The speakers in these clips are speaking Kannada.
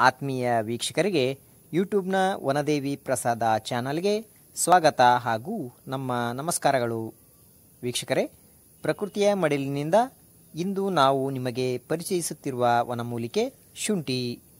ಆತ್ಮೀಯ ವೀಕ್ಷಕರಿಗೆ ಯೂಟ್ಯೂಬ್ನ ವನದೇವಿ ಪ್ರಸಾದ ಚಾನಲ್ಗೆ ಸ್ವಾಗತ ಹಾಗೂ ನಮ್ಮ ನಮಸ್ಕಾರಗಳು ವೀಕ್ಷಕರೇ ಪ್ರಕೃತಿಯ ಮಡಿಲಿನಿಂದ ಇಂದು ನಾವು ನಿಮಗೆ ಪರಿಚಯಿಸುತ್ತಿರುವ ವನಮೂಲಿಕೆ ಶುಂಠಿ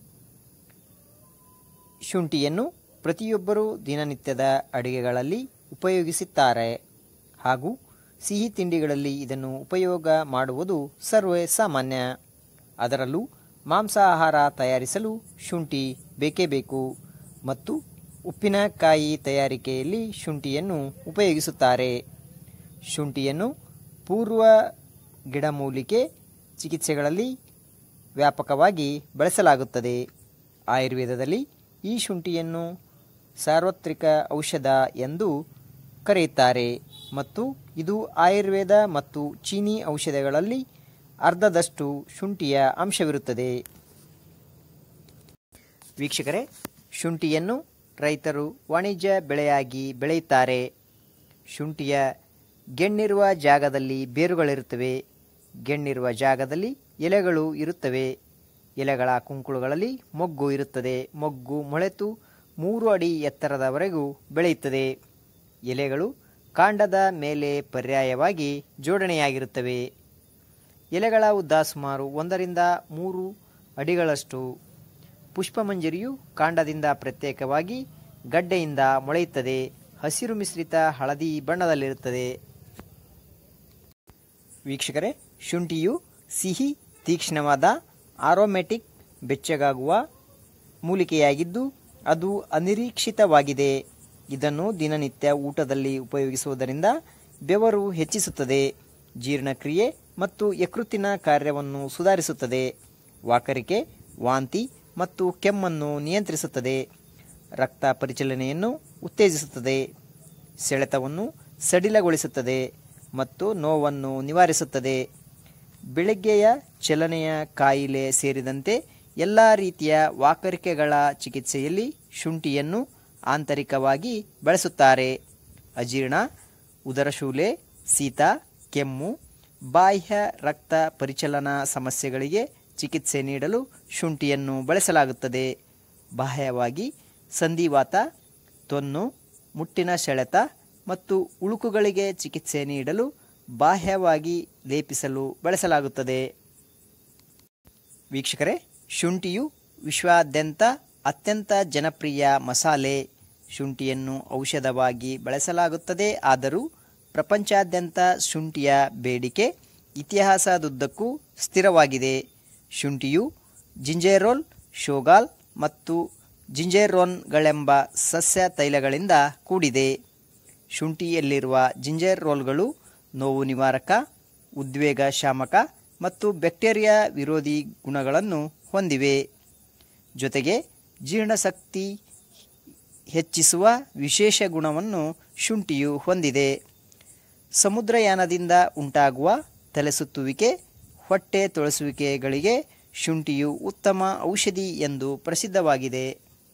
ಶುಂಠಿಯನ್ನು ಪ್ರತಿಯೊಬ್ಬರೂ ದಿನನಿತ್ಯದ ಅಡುಗೆಗಳಲ್ಲಿ ಉಪಯೋಗಿಸುತ್ತಾರೆ ಹಾಗೂ ಸಿಹಿ ತಿಂಡಿಗಳಲ್ಲಿ ಇದನ್ನು ಉಪಯೋಗ ಮಾಡುವುದು ಸರ್ವೇ ಸಾಮಾನ್ಯ ಅದರಲ್ಲೂ ಮಾಂಸಾಹಾರ ತಯಾರಿಸಲು ಶುಂಠಿ ಬೇಕೇ ಬೇಕು ಮತ್ತು ಉಪ್ಪಿನಕಾಯಿ ತಯಾರಿಕೆಯಲ್ಲಿ ಶುಂಠಿಯನ್ನು ಉಪಯೋಗಿಸುತ್ತಾರೆ ಶುಂಠಿಯನ್ನು ಪೂರ್ವ ಗಿಡಮೂಲಿಕೆ ಚಿಕಿತ್ಸೆಗಳಲ್ಲಿ ವ್ಯಾಪಕವಾಗಿ ಬಳಸಲಾಗುತ್ತದೆ ಆಯುರ್ವೇದದಲ್ಲಿ ಈ ಶುಂಠಿಯನ್ನು ಸಾರ್ವತ್ರಿಕ ಔಷಧ ಎಂದು ಕರೆಯುತ್ತಾರೆ ಮತ್ತು ಇದು ಆಯುರ್ವೇದ ಮತ್ತು ಚೀನಿ ಔಷಧಗಳಲ್ಲಿ ಅರ್ಧದಷ್ಟು ಶುಂಠಿಯ ಅಂಶವಿರುತ್ತದೆ ವೀಕ್ಷಕರೇ ಶುಂಠಿಯನ್ನು ರೈತರು ವಾಣಿಜ್ಯ ಬೆಳೆಯಾಗಿ ಬೆಳೆಯುತ್ತಾರೆ ಶುಂಠಿಯ ಗೆಣ್ಣಿರುವ ಜಾಗದಲ್ಲಿ ಬೇರುಗಳಿರುತ್ತವೆ ಗೆಣ್ಣಿರುವ ಜಾಗದಲ್ಲಿ ಎಲೆಗಳು ಇರುತ್ತವೆ ಎಲೆಗಳ ಕುಂಕುಳುಗಳಲ್ಲಿ ಮೊಗ್ಗು ಇರುತ್ತದೆ ಮೊಗ್ಗು ಮೊಳೆತು ಮೂರು ಅಡಿ ಎತ್ತರದವರೆಗೂ ಬೆಳೆಯುತ್ತದೆ ಎಲೆಗಳು ಕಾಂಡದ ಮೇಲೆ ಪರ್ಯಾಯವಾಗಿ ಜೋಡಣೆಯಾಗಿರುತ್ತವೆ ಎಲೆಗಳ ಉದ್ದ ಸುಮಾರು ಒಂದರಿಂದ ಮೂರು ಅಡಿಗಳಷ್ಟು ಪುಷ್ಪಮಂಜರಿಯು ಕಾಂಡದಿಂದ ಪ್ರತ್ಯೇಕವಾಗಿ ಗಡ್ಡೆಯಿಂದ ಮೊಳೆಯುತ್ತದೆ ಹಸಿರು ಮಿಶ್ರಿತ ಹಳದಿ ಬಣ್ಣದಲ್ಲಿರುತ್ತದೆ ವೀಕ್ಷಕರೇ ಶುಂಠಿಯು ಸಿಹಿ ತೀಕ್ಷ್ಣವಾದ ಆರೋಮೆಟಿಕ್ ಬೆಚ್ಚಗಾಗುವ ಮೂಲಿಕೆಯಾಗಿದ್ದು ಅದು ಅನಿರೀಕ್ಷಿತವಾಗಿದೆ ಇದನ್ನು ದಿನನಿತ್ಯ ಊಟದಲ್ಲಿ ಉಪಯೋಗಿಸುವುದರಿಂದ ಬೆವರು ಹೆಚ್ಚಿಸುತ್ತದೆ ಜೀರ್ಣಕ್ರಿಯೆ ಮತ್ತು ಯಕೃತ್ತಿನ ಕಾರ್ಯವನ್ನು ಸುಧಾರಿಸುತ್ತದೆ ವಾಕರಿಕೆ ವಾಂತಿ ಮತ್ತು ಕೆಮ್ಮನ್ನು ನಿಯಂತ್ರಿಸುತ್ತದೆ ರಕ್ತ ಪರಿಚಲನೆಯನ್ನು ಉತ್ತೇಜಿಸುತ್ತದೆ ಸೆಳೆತವನ್ನು ಸಡಿಲಗೊಳಿಸುತ್ತದೆ ಮತ್ತು ನೋವನ್ನು ನಿವಾರಿಸುತ್ತದೆ ಬೆಳಗ್ಗೆಯ ಚಲನೆಯ ಕಾಯಿಲೆ ಸೇರಿದಂತೆ ಎಲ್ಲ ರೀತಿಯ ವಾಕರಿಕೆಗಳ ಚಿಕಿತ್ಸೆಯಲ್ಲಿ ಶುಂಠಿಯನ್ನು ಆಂತರಿಕವಾಗಿ ಬಳಸುತ್ತಾರೆ ಅಜೀರ್ಣ ಉದರಶೂಲೆ ಶೀತ ಕೆಮ್ಮು ಬಾಹ್ಯ ರಕ್ತ ಪರಿಚಲನಾ ಸಮಸ್ಯೆಗಳಿಗೆ ಚಿಕಿತ್ಸೆ ನೀಡಲು ಶುಂಠಿಯನ್ನು ಬಳಸಲಾಗುತ್ತದೆ ಬಾಹ್ಯವಾಗಿ ಸಂಧಿವಾತ ತೊನ್ನು ಮುಟ್ಟಿನ ಸೆಳೆತ ಮತ್ತು ಉಳುಕುಗಳಿಗೆ ಚಿಕಿತ್ಸೆ ನೀಡಲು ಬಾಹ್ಯವಾಗಿ ಲೇಪಿಸಲು ಬಳಸಲಾಗುತ್ತದೆ ವೀಕ್ಷಕರೇ ಶುಂಠಿಯು ವಿಶ್ವಾದ್ಯಂತ ಅತ್ಯಂತ ಜನಪ್ರಿಯ ಮಸಾಲೆ ಶುಂಠಿಯನ್ನು ಔಷಧವಾಗಿ ಬಳಸಲಾಗುತ್ತದೆ ಆದರೂ ಪ್ರಪಂಚಾದ್ಯಂತ ಶುಂಠಿಯ ಬೇಡಿಕೆ ಇತಿಹಾಸದುದ್ದಕ್ಕೂ ಸ್ಥಿರವಾಗಿದೆ ಶುಂಠಿಯು ಜಿಂಜೆರೋಲ್ ಶೋಗಾಲ್ ಮತ್ತು ಜಿಂಜೆರೋನ್ಗಳೆಂಬ ಸಸ್ಯ ತೈಲಗಳಿಂದ ಕೂಡಿದೆ ಶುಂಠಿಯಲ್ಲಿರುವ ಜಿಂಜರ್ ರೋಲ್ಗಳು ನೋವು ನಿವಾರಕ ಉದ್ವೇಗ ಶಾಮಕ ಮತ್ತು ಬ್ಯಾಕ್ಟೀರಿಯಾ ವಿರೋಧಿ ಗುಣಗಳನ್ನು ಹೊಂದಿವೆ ಜೊತೆಗೆ ಜೀರ್ಣಶಕ್ತಿ ಹೆಚ್ಚಿಸುವ ವಿಶೇಷ ಗುಣವನ್ನು ಶುಂಠಿಯು ಹೊಂದಿದೆ ಸಮುದ್ರಯಾನದಿಂದ ಉಂಟಾಗುವ ತಲೆಸುತ್ತುವಿಕೆ ಹೊಟ್ಟೆ ತೊಳಸುವಿಕೆಗಳಿಗೆ ಶುಂಠಿಯು ಉತ್ತಮ ಔಷಧಿ ಎಂದು ಪ್ರಸಿದ್ಧವಾಗಿದೆ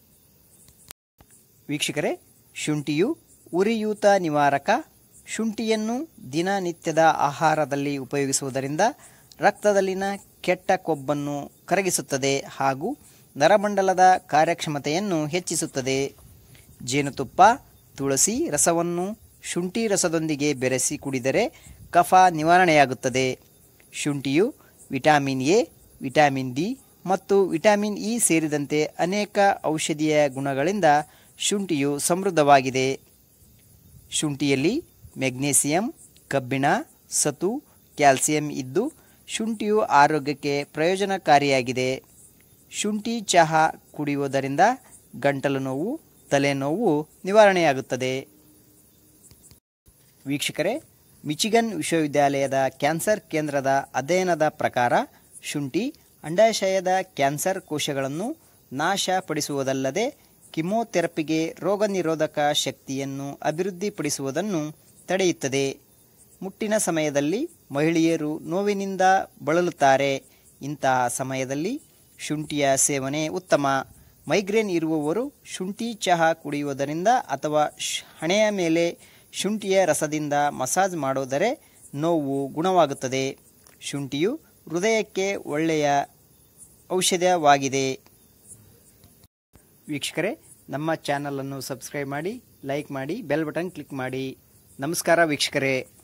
ವೀಕ್ಷಕರೇ ಶುಂಠಿಯು ಉರಿಯೂತ ನಿವಾರಕ ಶುಂಠಿಯನ್ನು ದಿನನಿತ್ಯದ ಆಹಾರದಲ್ಲಿ ಉಪಯೋಗಿಸುವುದರಿಂದ ರಕ್ತದಲ್ಲಿನ ಕೆಟ್ಟ ಕೊಬ್ಬನ್ನು ಕರಗಿಸುತ್ತದೆ ಹಾಗೂ ನರಮಂಡಲದ ಕಾರ್ಯಕ್ಷಮತೆಯನ್ನು ಹೆಚ್ಚಿಸುತ್ತದೆ ಜೇನುತುಪ್ಪ ತುಳಸಿ ರಸವನ್ನು ಶುಂಠಿ ರಸದೊಂದಿಗೆ ಬೆರೆಸಿ ಕುಡಿದರೆ ಕಫ ನಿವಾರಣೆಯಾಗುತ್ತದೆ ಶುಂಠಿಯು ವಿಟಮಿನ್ ಎ ವಿಟಮಿನ್ ಡಿ ಮತ್ತು ವಿಟಮಿನ್ ಇ ಸೇರಿದಂತೆ ಅನೇಕ ಔಷಧೀಯ ಗುಣಗಳಿಂದ ಶುಂಠಿಯು ಸಮೃದ್ಧವಾಗಿದೆ ಶುಂಠಿಯಲ್ಲಿ ಮೆಗ್ನೀಸಿಯಂ ಕಬ್ಬಿಣ ಸತು ಕ್ಯಾಲ್ಸಿಯಂ ಇದ್ದು ಶುಂಠಿಯು ಆರೋಗ್ಯಕ್ಕೆ ಪ್ರಯೋಜನಕಾರಿಯಾಗಿದೆ ಶುಂಠಿ ಚಹಾ ಕುಡಿಯುವುದರಿಂದ ಗಂಟಲು ನೋವು ತಲೆನೋವು ನಿವಾರಣೆಯಾಗುತ್ತದೆ ವೀಕ್ಷಕರೇ ಮಿಚಿಗನ್ ವಿಶ್ವವಿದ್ಯಾಲಯದ ಕ್ಯಾನ್ಸರ್ ಕೇಂದ್ರದ ಅಧ್ಯಯನದ ಪ್ರಕಾರ ಶುಂಠಿ ಅಂಡಾಶಯದ ಕ್ಯಾನ್ಸರ್ ಕೋಶಗಳನ್ನು ನಾಶಪಡಿಸುವುದಲ್ಲದೆ ಕಿಮೋಥೆರಪಿಗೆ ರೋಗನಿರೋಧಕ ಶಕ್ತಿಯನ್ನು ಅಭಿವೃದ್ಧಿಪಡಿಸುವುದನ್ನು ತಡೆಯುತ್ತದೆ ಮುಟ್ಟಿನ ಸಮಯದಲ್ಲಿ ಮಹಿಳೆಯರು ನೋವಿನಿಂದ ಬಳಲುತ್ತಾರೆ ಇಂತಹ ಸಮಯದಲ್ಲಿ ಶುಂಠಿಯ ಸೇವನೆ ಉತ್ತಮ ಮೈಗ್ರೇನ್ ಇರುವವರು ಶುಂಠಿ ಚಹಾ ಕುಡಿಯುವುದರಿಂದ ಅಥವಾ ಹಣೆಯ ಮೇಲೆ ಶುಂಠಿಯ ರಸದಿಂದ ಮಸಾಜ್ ಮಾಡೋದರೆ ನೋವು ಗುಣವಾಗುತ್ತದೆ ಶುಂಠಿಯು ಹೃದಯಕ್ಕೆ ಒಳ್ಳೆಯ ಔಷಧವಾಗಿದೆ ವೀಕ್ಷಕರೇ ನಮ್ಮ ಚಾನಲನ್ನು ಸಬ್ಸ್ಕ್ರೈಬ್ ಮಾಡಿ ಲೈಕ್ ಮಾಡಿ ಬೆಲ್ ಬಟನ್ ಕ್ಲಿಕ್ ಮಾಡಿ ನಮಸ್ಕಾರ ವೀಕ್ಷಕರೇ